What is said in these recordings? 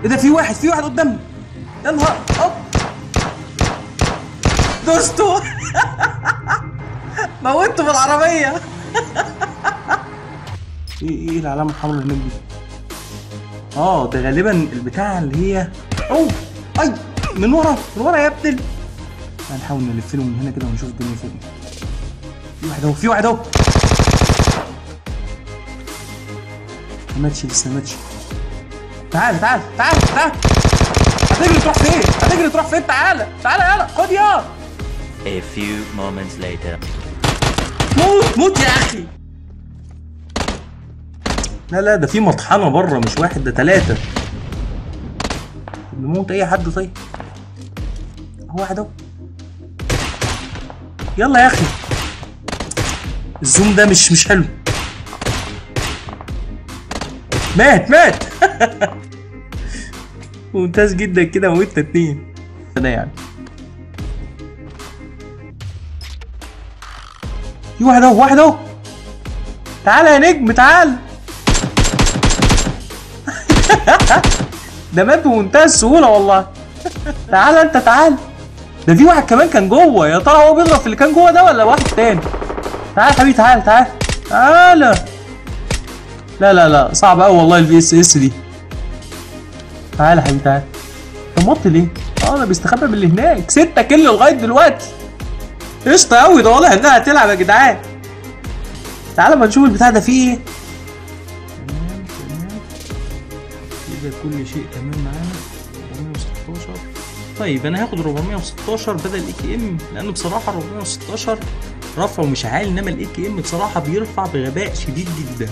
ايه ده في واحد في واحد قدامي يا نهار اوب دوستو موتته بالعربيه ايه ايه العلامه الحمراء اللي هناك دي اه ده غالبا البتاعه اللي هي اوه اي من ورا من ورا يا ابني هنحاول نلف له من هنا كده ونشوف الدنيا فوق في واحد اهو في واحد اهو ما ماتش لسه ما ماتش تعال تعال تعال تعال هتجري تروح فين؟ هتجري تروح فين؟ تعالى تعالى يلا خد يا A few moments later. موت موت يا اخي لا لا ده في مطحنه بره مش واحد ده ثلاثه نموت اي حد طيب هو واحد اهو يلا يا اخي الزوم ده مش مش حلو مات مات ممتاز جدا كده موتنا اتنين ده يعني في واحد اهو واحد اهو تعالى يا نجم تعال ده مات بمنتهى السهوله والله تعالى انت تعال ده في واحد كمان كان جوه يا ترى هو بيضرب في اللي كان جوه ده ولا واحد تاني تعال يا حبيبي تعال تعال تعالى لا لا لا صعب قوي والله الفي اس اس دي تعال يا حبيبي تعال طب مط ليه؟ اه ده بيستخبى من اللي هناك ستة كل لغايه دلوقتي قشطة قوي ده واضح انها هتلعب يا جدعان تعالى ما نشوف البتاع ده فيه ايه تمام تمام كده كل شيء تمام معانا 416 طيب انا هاخد 416 بدل الاي كي ام لان بصراحه 416 رفعه مش عالي انما الاي كي ام بصراحه بيرفع بغباء شديد جدا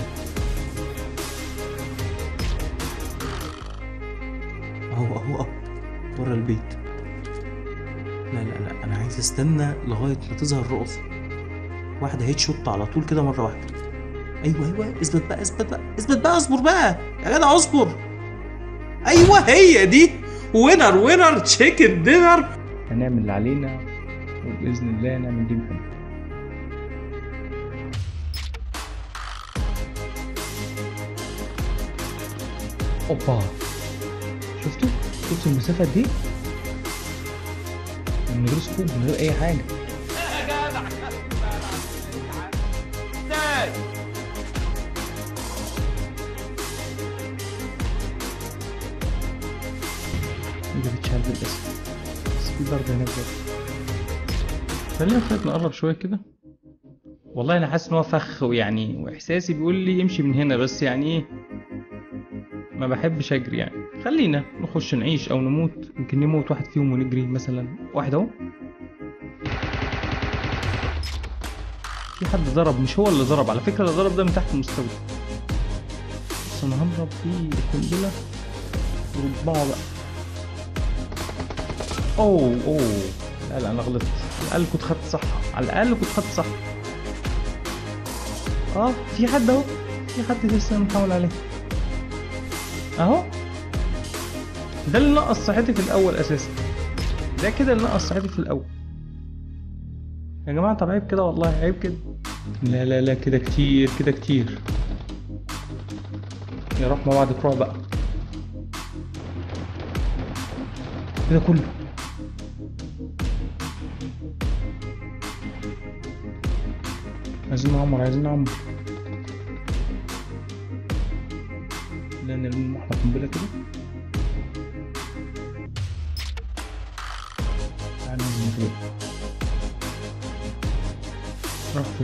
اهو اهو اهو ورا البيت لا لا لا انا عايز استنى لغايه ما تظهر رؤف واحده هيت شوت على طول كده مره واحده ايوه ايوه اثبت بقى اثبت بقى اثبت بقى اصبر بقى يا جدع اصبر ايوه هي دي وينر وينر تشيكن دينر هنعمل اللي علينا وباذن الله نعمل جيم حلو اوبا شفتوا شفتوا المسافه دي من غير سكوب من غير اي حاجه ما جابتش هلب الاسم بس في ضرب هناك برضه خلينا طيب نقرب شويه كده والله انا حاسس ان هو فخ ويعني واحساسي بيقول لي امشي من هنا بس يعني ايه ما بحبش اجري يعني خلينا نخش نعيش او نموت يمكن نموت واحد فيهم ونجري مثلا واحد اهو في حد ضرب مش هو اللي ضرب على فكره اللي ضرب ده من تحت المستوى بس انا هضرب فيه قنبله وربعه بقى اوه اوه لا لا انا غلطت على الاقل كنت خدت صح على الاقل كنت خدت صح اه في حد اهو في حد لسه محاول عليه اهو ده اللي نقص صحتي في الاول اساسا ده كده اللي نقص صحتي في الاول يا جماعه طب عيب كده والله عيب كده لا لا لا كده كتير كده كتير يا روح ما بعد كروع بقى كده كله عايزين نعمر عايزين نعمر لا نرمي واحدة قنبلة كده تعالى ننزل فوق راح فين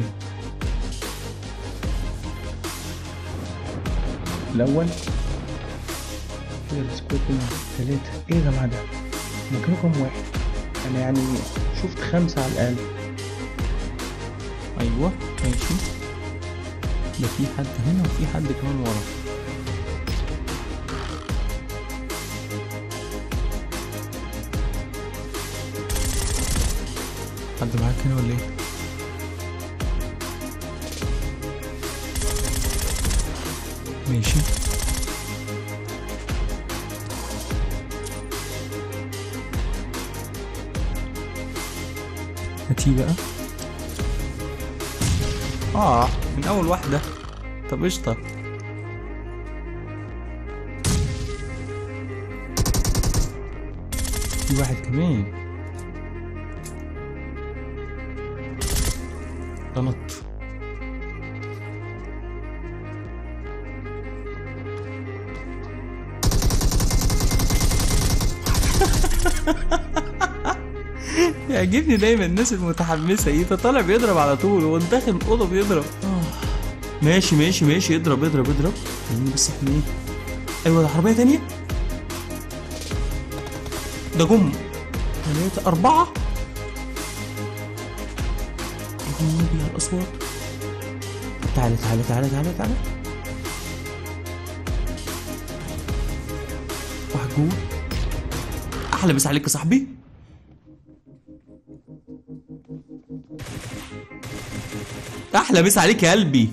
الأول كده السكواد هنا تلاتة ايه يا جماعة ده؟ هما كانوا كام واحد؟ أنا يعني شفت خمسة على الأقل أيوه ماشي ده في حد هنا وفي حد كمان ورا حد معاك هنا ولا ايه؟ ماشي هاتي بقى اه من اول واحدة طب قشطة في واحد كمان ده نط يعجبني دايما الناس المتحمسه ايه ده طالع بيضرب على طول هو داخل الاوضه بيضرب آه. ماشي ماشي ماشي اضرب اضرب اضرب خليني بس احنا ايه ايوه ده عربيه تانية ده جم ثلاثة أربعة يا بيها الأصوات تعالى تعالى تعالى تعالى تعالى واحد جوه أحلى مسا عليك يا صاحبي أحلى مسا عليك يا قلبي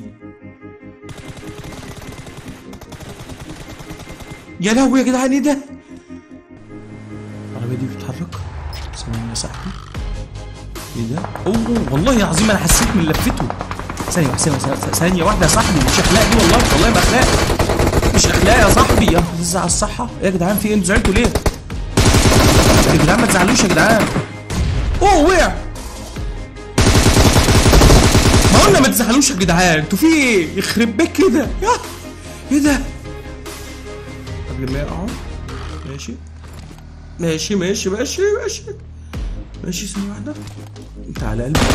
يا لهوي يا جدعان ايه ده؟ العربية دي بتتحرك ثواني يا صاحبي ايه ده؟ اوه والله العظيم انا حسيت من لفته ثانية واحدة ثانية واحدة ثانية واحدة يا صاحبي مش اخلاق دي والله والله ما اخلاق مش اخلاق يا صاحبي يا تزعل على الصحة ايه يا جدعان في ايه انتوا زعلتوا ليه؟ يا جدعان ما تزعلوش يا جدعان اوه وقع ما قلنا ما تزعلوش يا جدعان انتوا في ايه؟ يخرب بيك كده يا ايه ده؟ قبل ما يقعوا ماشي ماشي ماشي ماشي ماشي ماشي ثانية واحدة انت على قلبي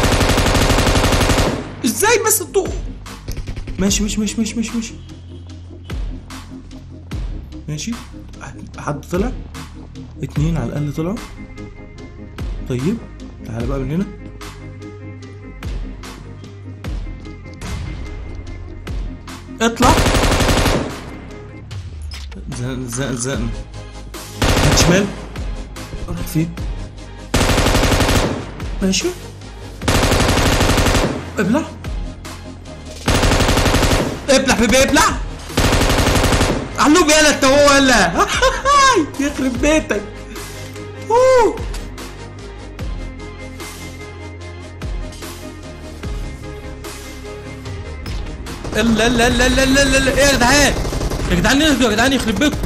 ازاي بس الضوء ماشي ماشي ماشي ماشي ماشي ماشي ماشي حد طلع اتنين على الأقل طلعوا طيب تعالى بقى من هنا اطلع زق زق زق هات شمال راح فين ماشي ابلع ابلع بيبي ابلع علوم يالا انت هو ولا يخرب بيتك أوه. لا لا لا لا لا لا لا ايه يا جدعان يا جدعان اهدوا يا جدعان يخرب بيتكم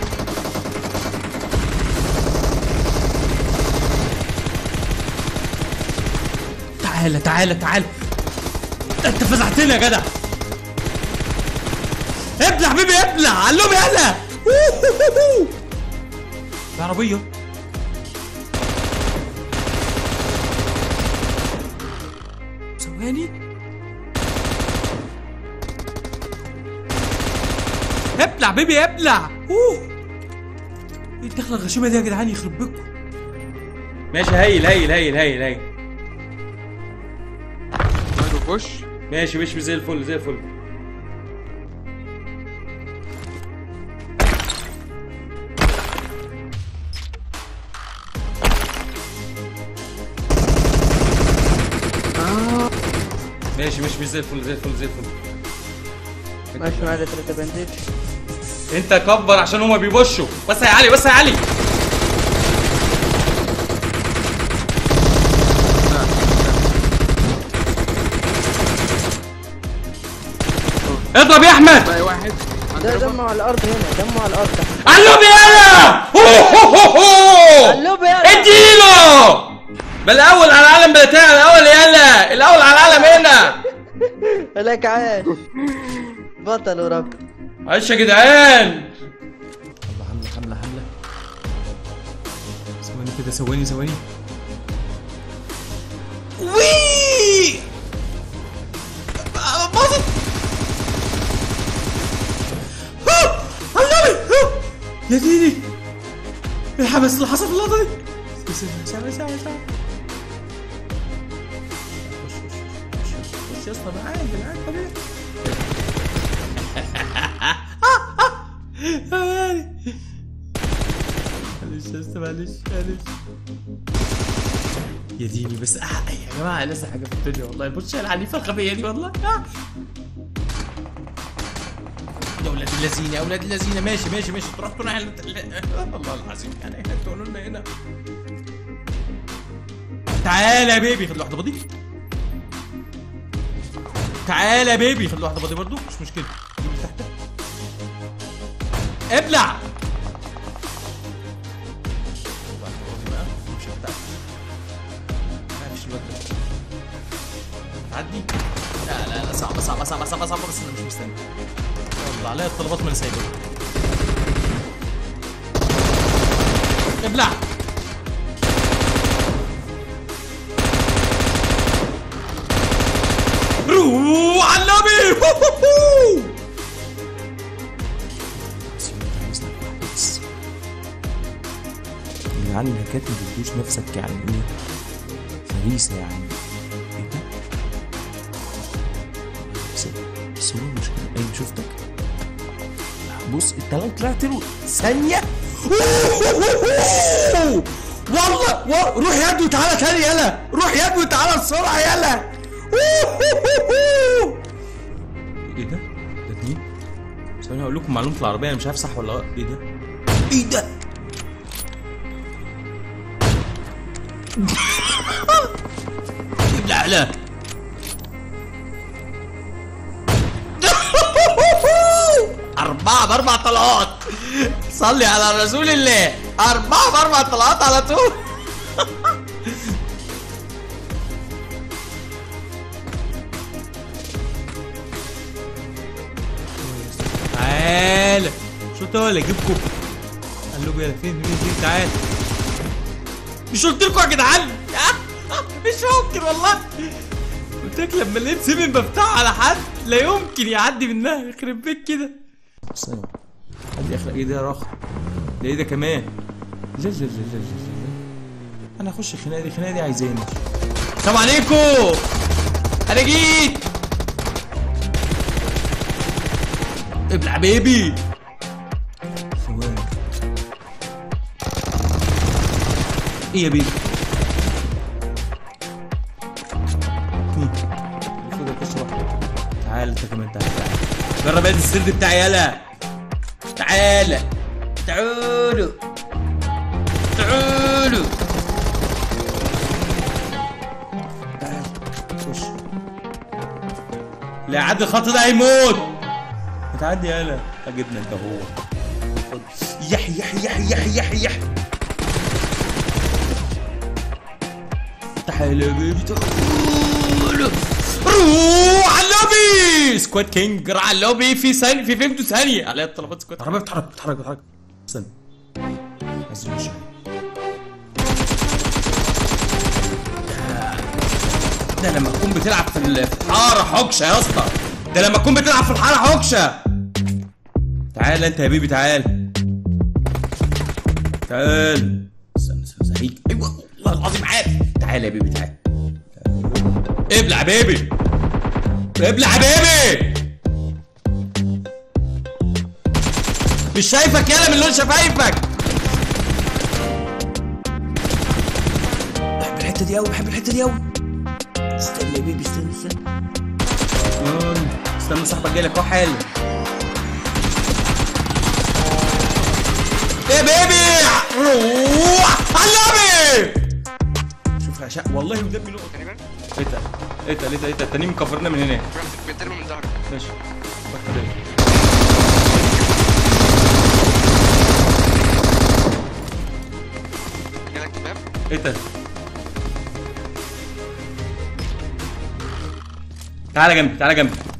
تعالى تعالى تعالى انت فزعتني يا جدع ابلع بيبي ابلع علوم يلا العربية ثواني ابلع بيبي ابلع اوه ايه الدخله الغشيمه دي يا جدعان يخرب بيكم ماشي هايل هايل هايل هايل هايل ماله خش ماشي ماشي زي الفل زي الفل ماشي ماشي مش زي الفل زي الفل زي الفل ماشي معايا تلاتة بانديج انت كبر عشان هما بيبشوا بس يا علي بس يا علي اضرب يا احمد باقي واحد ده هنضربه. دمه على الارض هنا دمه على الارض علوم يالا قلوب يلا اديله بل الاول على العالم بتاع الاول يلا الاول على العالم هنا لك عاش بطل ورب عايش يا جدعان حمله حمله حمله ثواني كده ثواني ثواني وي باظت ها! علمي ها! يا ديني ايه الحماس اللي حصل في اللقطه دي سامع سامع سامع خش خش خش خش يا اسطى معاك معاك طبيعي معلش معلش يا اسطى معلش معلش يا ديني بس آه يا جماعه لسه حاجه في الدنيا والله البوتشة العنيفه الغبيه دي والله آه. يا اولاد الذين يا اولاد الذين ماشي ماشي ماشي تروح تروح والله العظيم يعني احنا تقولوا لنا هنا تعالى يا بيبي خد له واحده بضي تعالى يا بيبي خد له واحده بضي برضو مش مشكله جيب اللي تحتها ابلع واحدة بضي بقى. دي لا لا لا صعبه صعبه صعبه صعبه صعبه بس انا مش مستني يلا عليا الطلبات من اللي سايبها ابلع روح على النبي هو هو هو. بس انت عايز لك واحدة بس. يا جدعان الهكات ما تدوش نفسك يعني ايه فريسة يعني ايه ده؟ بس بس هو المشكلة ايوه شفتك بص انت لو طلعت له ثانية والله و- روح يا ابني تعالى تاني يلا روح يا ابني تعالى بسرعة يلا ايه ده؟ ده مين؟ ثواني هقول لكم معلومة العربية انا مش عارف صح ولا غلط ايه ده؟ ايه ده؟ لا لا أربعة بأربع طلقات صلي على رسول الله أربعة بأربع طلقات على طول تعالى شو تعالى اجيبكم قال له يلا فين فين فين تعالى مش قلت لكم يا جدعان مش ممكن والله قلت لك لما لقيت سيفن بفتحها على حد لا يمكن يعدي منها يخرب بيك كده ثانية حد يخلق ايه ده يا رخ ده ايه ده كمان لا لا لا لا لا لا انا هخش الخناقه دي الخناقه دي عايزاني السلام عليكم انا جيت ابلع بيبي ثواني ايه يا بيبي مين؟ المفروض اخش واحده تعال انت كمان تعال تعال جرب ادي السرد بتاعي يلا تعال تعالوا تعالوا تعال خش لا عدي الخط ده هيموت هتعدي يالا اجبنا انت هو خد. يح يح يح يح يح يح تعالى يا بيبي تعالى روح على اللوبي سكواد كينج راح على اللوبي في ثانية في فيمتو ثانية عليها الطلبات سكواد عربية بتتحرك بتتحرك بتتحرك استنى عايز نمشي ده لما تكون بتلعب في ال- في الحارة حكشة يا اسطى ده لما تكون بتلعب في الحارة حكشة تعال انت يا بيبي تعال تعال استنى استنى زهيك ايوه والله العظيم عارف تعال يا بيبي تعال ابلع يا بيبي ابلع يا بيبي مش شايفك يالا من لون شفايفك بحب الحته دي قوي بحب الحته دي قوي استنى يا بيبي استنى استنى استنى صاحبك جاي لك اهو حالا يا بيبي روح على شوف يا شق والله ودمي نقطة ايه ده ايه ده ايه ده ايه ده التانيين مكفرنا من هناك بيترمي من ظهرك ماشي فكر ايه جالك باب ايه ده تعالى جنبي تعالى جنبي